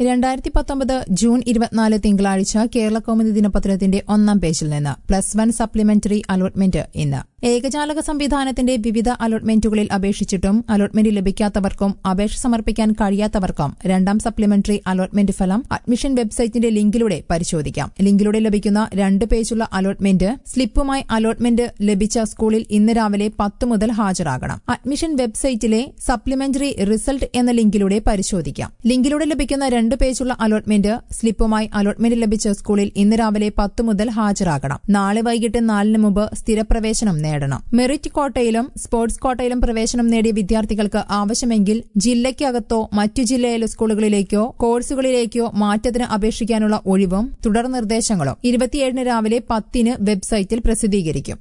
രണ്ടായിരത്തി പത്തൊമ്പത് ജൂൺ ഇരുപത്തിനാല് തിങ്കളാഴ്ച കേരള കൗമുദി ദിനപത്രത്തിന്റെ ഒന്നാം പേജിൽ നിന്ന് പ്ലസ് വൺ സപ്ലിമെന്ററി അലോട്ട്മെന്റ് ഇന്ന് ഏകജാലക സംവിധാനത്തിന്റെ വിവിധ അലോട്ട്മെന്റുകളിൽ അപേക്ഷിച്ചിട്ടും അലോട്ട്മെന്റ് ലഭിക്കാത്തവർക്കും അപേക്ഷ സമർപ്പിക്കാൻ കഴിയാത്തവർക്കും രണ്ടാം സപ്ലിമെന്ററി അലോട്ട്മെന്റ് ഫലം അഡ്മിഷൻ വെബ്സൈറ്റിന്റെ ലിങ്കിലൂടെ പരിശോധിക്കാം ലിങ്കിലൂടെ ലഭിക്കുന്ന രണ്ട് പേജുള്ള അലോട്ട്മെന്റ് സ്ലിപ്പുമായി അലോട്ട്മെന്റ് ലഭിച്ച സ്കൂളിൽ ഇന്ന് രാവിലെ പത്ത് മുതൽ ഹാജരാകണം അഡ്മിഷൻ വെബ്സൈറ്റിലെ സപ്ലിമെന്ററി റിസൾട്ട് എന്ന ലിങ്കിലൂടെ പരിശോധിക്കാം ലിങ്കിലൂടെ ലഭിക്കുന്ന രണ്ട് പേജുള്ള അലോട്ട്മെന്റ് സ്ലിപ്പുമായി അലോട്ട്മെന്റ് ലഭിച്ച സ്കൂളിൽ ഇന്ന് രാവിലെ പത്ത് മുതൽ ഹാജരാകണം നാളെ വൈകിട്ട് നാലിന് മുമ്പ് സ്ഥിരപ്രവേശനം നേടണം മെറിറ്റ് കോട്ടയിലും സ്പോർട്സ് കോട്ടയിലും പ്രവേശനം നേടിയ വിദ്യാർത്ഥികൾക്ക് ആവശ്യമെങ്കിൽ ജില്ലയ്ക്കകത്തോ മറ്റു ജില്ലയിലെ സ്കൂളുകളിലേക്കോ കോഴ്സുകളിലേക്കോ മാറ്റത്തിന് അപേക്ഷിക്കാനുള്ള ഒഴിവും തുടർ നിർദ്ദേശങ്ങളും ഇരുപത്തിയേഴിന് രാവിലെ പത്തിന് വെബ്സൈറ്റിൽ പ്രസിദ്ധീകരിക്കും